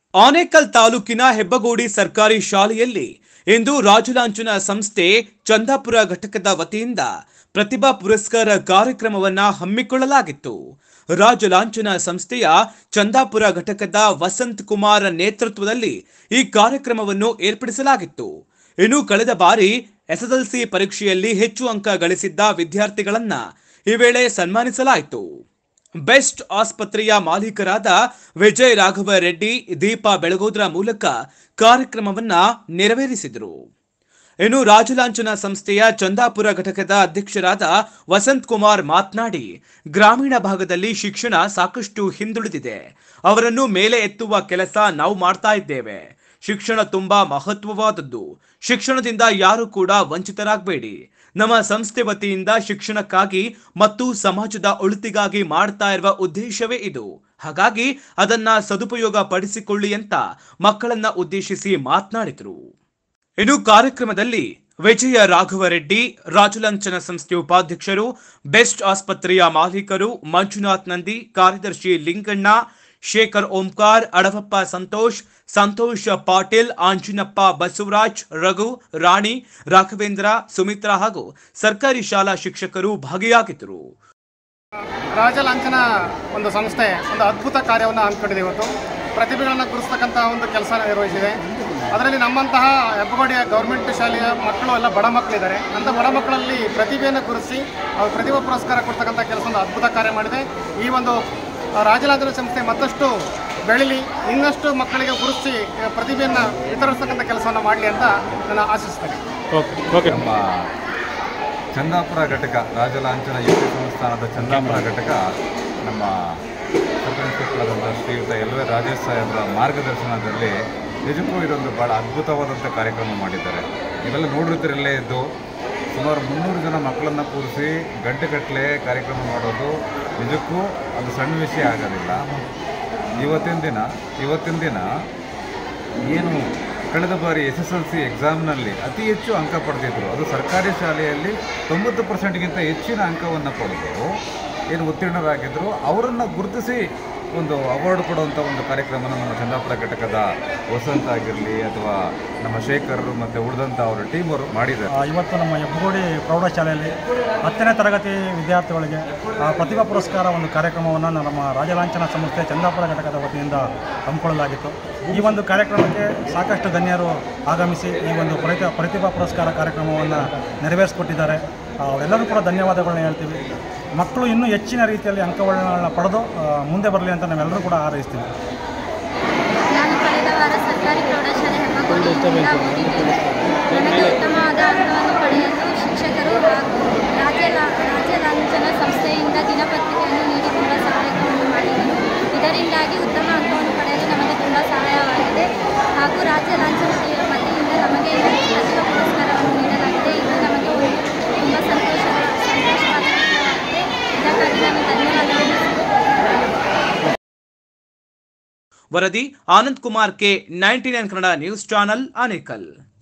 ಆನೇಕಲ್ ತಾಲೂಕಿನ ಹೆಬ್ಬಗೋಡಿ ಸರ್ಕಾರಿ ಶಾಲೆಯಲ್ಲಿ ಇಂದು ರಾಜಲಾಂಛನ ಸಂಸ್ಥೆ ಚಂದಾಪುರ ಘಟಕದ ವತಿಯಿಂದ ಪ್ರತಿಭಾ ಪುರಸ್ಕಾರ ಕಾರ್ಯಕ್ರಮವನ್ನ ಹಮ್ಮಿಕೊಳ್ಳಲಾಗಿತ್ತು ರಾಜಲಾಂಛನ ಸಂಸ್ಥೆಯ ಚಂದಾಪುರ ಘಟಕದ ವಸಂತ್ ಕುಮಾರ್ ನೇತೃತ್ವದಲ್ಲಿ ಈ ಕಾರ್ಯಕ್ರಮವನ್ನು ಏರ್ಪಡಿಸಲಾಗಿತ್ತು ಇನ್ನು ಕಳೆದ ಬಾರಿ ಎಸ್ಎಸ್ಎಲ್ಸಿ ಪರೀಕ್ಷೆಯಲ್ಲಿ ಹೆಚ್ಚು ಅಂಕ ಗಳಿಸಿದ್ದ ವಿದ್ಯಾರ್ಥಿಗಳನ್ನ ಈ ವೇಳೆ ಸನ್ಮಾನಿಸಲಾಯಿತು ಬೆಸ್ಟ್ ಆಸ್ಪತ್ರೆಯ ಮಾಲೀಕರಾದ ವಿಜಯ್ ರಾಘವ ರೆಡ್ಡಿ ದೀಪಾ ಬೆಳಗೋದ್ರ ಮೂಲಕ ಕಾರ್ಯಕ್ರಮವನ್ನ ನೆರವೇರಿಸಿದರು ಇನ್ನು ರಾಜಲಾಂಛನ ಸಂಸ್ಥೆಯ ಚಂದಾಪುರ ಘಟಕದ ಅಧ್ಯಕ್ಷರಾದ ವಸಂತ್ ಕುಮಾರ್ ಮಾತನಾಡಿ ಗ್ರಾಮೀಣ ಭಾಗದಲ್ಲಿ ಶಿಕ್ಷಣ ಸಾಕಷ್ಟು ಹಿಂದುಳಿದಿದೆ ಅವರನ್ನು ಮೇಲೆ ಎತ್ತುವ ಕೆಲಸ ನಾವು ಮಾಡ್ತಾ ಇದ್ದೇವೆ ಶಿಕ್ಷಣ ತುಂಬಾ ಮಹತ್ವವಾದದ್ದು ಶಿಕ್ಷಣದಿಂದ ಯಾರು ಕೂಡ ವಂಚಿತರಾಗಬೇಡಿ ನಮ್ಮ ಸಂಸ್ಥೆ ವತಿಯಿಂದ ಶಿಕ್ಷಣಕ್ಕಾಗಿ ಮತ್ತು ಸಮಾಜದ ಒಳಿತಿಗಾಗಿ ಮಾಡ್ತಾ ಇರುವ ಉದ್ದೇಶವೇ ಇದು ಹಾಗಾಗಿ ಅದನ್ನ ಸದುಪಯೋಗ ಪಡಿಸಿಕೊಳ್ಳಿ ಅಂತ ಮಕ್ಕಳನ್ನ ಉದ್ದೇಶಿಸಿ ಮಾತನಾಡಿದರು ಇನ್ನು ಕಾರ್ಯಕ್ರಮದಲ್ಲಿ ವಿಜಯ ರಾಘವ ರೆಡ್ಡಿ ರಾಜಲಾಂಛನ ಸಂಸ್ಥೆ ಉಪಾಧ್ಯಕ್ಷರು ಬೆಸ್ಟ್ ಆಸ್ಪತ್ರೆಯ ಮಾಲೀಕರು ಮಂಜುನಾಥ್ ನಂದಿ ಕಾರ್ಯದರ್ಶಿ ಲಿಂಗಣ್ಣ ಶೇಖರ್ ಓಂಕಾರ್ ಅಡವಪ್ಪ ಸಂತೋಷ್ ಸಂತೋಷ್ ಪಾಟೀಲ್ ಆಂಜಿನಪ್ಪ ಬಸವರಾಜ್ ರಘು ರಾಣಿ ರಾಘವೇಂದ್ರ ಸುಮಿತ್ರಾ ಹಾಗೂ ಸರ್ಕಾರಿ ಶಾಲಾ ಶಿಕ್ಷಕರು ಭಾಗಿಯಾಗಿದ್ದರು ರಾಜಲಾಂಛನ ಒಂದು ಸಂಸ್ಥೆ ಒಂದು ಅದ್ಭುತ ಕಾರ್ಯವನ್ನು ಹಮ್ಮಿಕೊಂಡಿದೆ ಇವತ್ತು ಪ್ರತಿಭೆಗಳನ್ನು ಗುರುಸ್ತಕ್ಕಂಥ ಒಂದು ಕೆಲಸ ನಿರ್ವಹಿಸಿದೆ ಅದರಲ್ಲಿ ನಮ್ಮಂತಹ ಹೆಬ್ಬಗೋಡಿಯ ಗೌರ್ಮೆಂಟ್ ಶಾಲೆಯ ಮಕ್ಕಳು ಎಲ್ಲ ಬಡ ಮಕ್ಕಳಿದ್ದಾರೆ ಅಂಥ ಬಡ ಮಕ್ಕಳಲ್ಲಿ ಪ್ರತಿಭೆಯನ್ನು ಗುರುತಿಸಿ ಅವ್ರ ಪ್ರತಿಭಾ ಪುರಸ್ಕಾರ ಕೊಡ್ತಕ್ಕಂಥ ಕೆಲಸ ಒಂದು ಅದ್ಭುತ ಕಾರ್ಯ ಮಾಡಿದೆ ಈ ಒಂದು ರಾಜಲಾಂಛನ ಸಂಸ್ಥೆ ಮತ್ತಷ್ಟು ಬೆಳೀಲಿ ಇನ್ನಷ್ಟು ಮಕ್ಕಳಿಗೆ ಗುರುತಿಸಿ ಪ್ರತಿಭೆಯನ್ನು ವಿತರಿಸ್ತಕ್ಕಂಥ ಕೆಲಸವನ್ನು ಮಾಡಲಿ ಅಂತ ನಾನು ಆಶಿಸ್ತೇನೆ ನಮ್ಮ ಚಂದಾಪುರ ಘಟಕ ರಾಜಲಾಂಛನ ಯುವ ಸಂಸ್ಥಾನದ ಚಂದಾಪುರ ಘಟಕ ನಮ್ಮ ಸಬ್ ಇನ್ಸ್ಪೆಕ್ಟರ್ ಆದಂಥ ಶ್ರೀಯುತ ಎಲ್ ವಿ ರಾಜೇಶ್ ಸಾಹೇಬರ ಮಾರ್ಗದರ್ಶನದಲ್ಲಿ ನಿಜಕ್ಕೂ ಇದೊಂದು ಭಾಳ ಅದ್ಭುತವಾದಂಥ ಕಾರ್ಯಕ್ರಮ ಮಾಡಿದ್ದಾರೆ ನೀವೆಲ್ಲ ನೋಡಿರ್ತಿರಲ್ಲೇ ಇದ್ದು ಸುಮಾರು ಮುನ್ನೂರು ಜನ ಮಕ್ಕಳನ್ನು ಕೂರಿಸಿ ಗಂಟೆಗಟ್ಟಲೆ ಕಾರ್ಯಕ್ರಮ ಮಾಡೋದು ನಿಜಕ್ಕೂ ಅದು ಸಣ್ಣ ವಿಷಯ ಆಗೋದಿಲ್ಲ ಇವತ್ತಿನ ದಿನ ಇವತ್ತಿನ ದಿನ ಏನು ಕಳೆದ ಬಾರಿ ಎಸ್ ಎಸ್ ಎಲ್ ಸಿ ಎಕ್ಸಾಮ್ನಲ್ಲಿ ಅತಿ ಹೆಚ್ಚು ಅಂಕ ಪಡೆದಿದ್ದರು ಅದು ಸರ್ಕಾರಿ ಶಾಲೆಯಲ್ಲಿ ತೊಂಬತ್ತು ಪರ್ಸೆಂಟ್ಗಿಂತ ಹೆಚ್ಚಿನ ಅಂಕವನ್ನು ಪಡೆದು ಏನು ಉತ್ತೀರ್ಣರಾಗಿದ್ದರು ಅವರನ್ನು ಗುರುತಿಸಿ ಒಂದು ಅವಾರ್ಡ್ ಕೊಡುವಂಥ ಒಂದು ಕಾರ್ಯಕ್ರಮನ ನಮ್ಮ ಚಂದಾಪುರ ಘಟಕದ ವಸಂತ ಆಗಿರಲಿ ಅಥವಾ ನಮ್ಮ ಶೇಖರ್ ಮತ್ತು ಉಳಿದಂಥ ಅವರ ಟೀಮ್ ಅವರು ಮಾಡಿದ್ದಾರೆ ಆ, ಇವತ್ತು ನಮ್ಮ ಹೆಬ್ಬಗೋಡಿ ಪ್ರೌಢಶಾಲೆಯಲ್ಲಿ ಹತ್ತನೇ ತರಗತಿ ವಿದ್ಯಾರ್ಥಿಗಳಿಗೆ ಆ, ಪ್ರತಿಭಾ ಪುರಸ್ಕಾರ ಒಂದು ಕಾರ್ಯಕ್ರಮವನ್ನು ನಮ್ಮ ರಾಜಲಾಂಛನ ಸಂಸ್ಥೆ ಚಂದಾಪುರ ಘಟಕದ ವತಿಯಿಂದ ಹಮ್ಮಿಕೊಳ್ಳಲಾಗಿತ್ತು ಈ ಒಂದು ಕಾರ್ಯಕ್ರಮಕ್ಕೆ ಸಾಕಷ್ಟು ಗಣ್ಯರು ಆಗಮಿಸಿ ಈ ಒಂದು ಪ್ರತಿ ಪ್ರತಿಭಾ ಪುರಸ್ಕಾರ ಕಾರ್ಯಕ್ರಮವನ್ನು ನೆರವೇರಿಸಿಕೊಟ್ಟಿದ್ದಾರೆ ಆ, ಅವರೆಲ್ಲರೂ ಕೂಡ ಧನ್ಯವಾದಗಳನ್ನ ಹೇಳ್ತೀವಿ ಮಕ್ಕಳು ಇನ್ನೂ ಹೆಚ್ಚಿನ ರೀತಿಯಲ್ಲಿ ಅಂಕಗಳನ್ನ ಪಡೆದು ಆ, ಮುಂದೆ ಬರಲಿ ಅಂತ ನಾವೆಲ್ಲರೂ ಕೂಡ ಹಾರೈಸ್ತೀವಿ ನಾನು ಕಳೆದ ವಾರ ಸರ್ಕಾರಿ ಪ್ರೌಢಶಾಲೆ ಹೆಮ್ಮಗೋಡಿಯಿಂದ ಓದಿದ್ದೇನೆ ನನಗೆ ಉತ್ತಮವಾದ ಅಂಕವನ್ನು ಪಡೆಯಲು ಶಿಕ್ಷಕರು ಹಾಗೂ ರಾಜ್ಯ ಲಾ- ರಾಜ್ಯ ಲಾಂಛನ ಸಂಸ್ಥೆಯಿಂದ ದಿನಪತ್ರಿಕೆಯನ್ನು ನೀಡಿ ತುಂಬ ಸಹಾಯಕವನ್ನು ಮಾಡಿದರು ಇದರಿಂದಾಗಿ ಉತ್ತಮ ಅಂಕವನ್ನು ಪಡೆಯಲು ನಮಗೆ ತುಂಬ ಸಹಾಯವಾಗಿದೆ ಹಾಗೂ ರಾಜ್ಯ ಲಾಂಛನತೆಯ ವತಿಯಿಂದ ನಮಗೆ ಪ್ರತಿಭಾ ಪುರಸ್ಕಾರವನ್ನು ನೀಡಲಾಗಿದೆ ಇದು ನಮಗೆ ತುಂಬ ಸಂತೋಷ ಸಂತೋಷವಾದ ವಿಷಯವಾಗಿದೆ ಇದಕ್ಕಾಗಿ ನಾನು ಧನ್ಯವಾದವನ್ನು ವರದಿ Anand Kumar K ninety nine Kannada news channel Anekal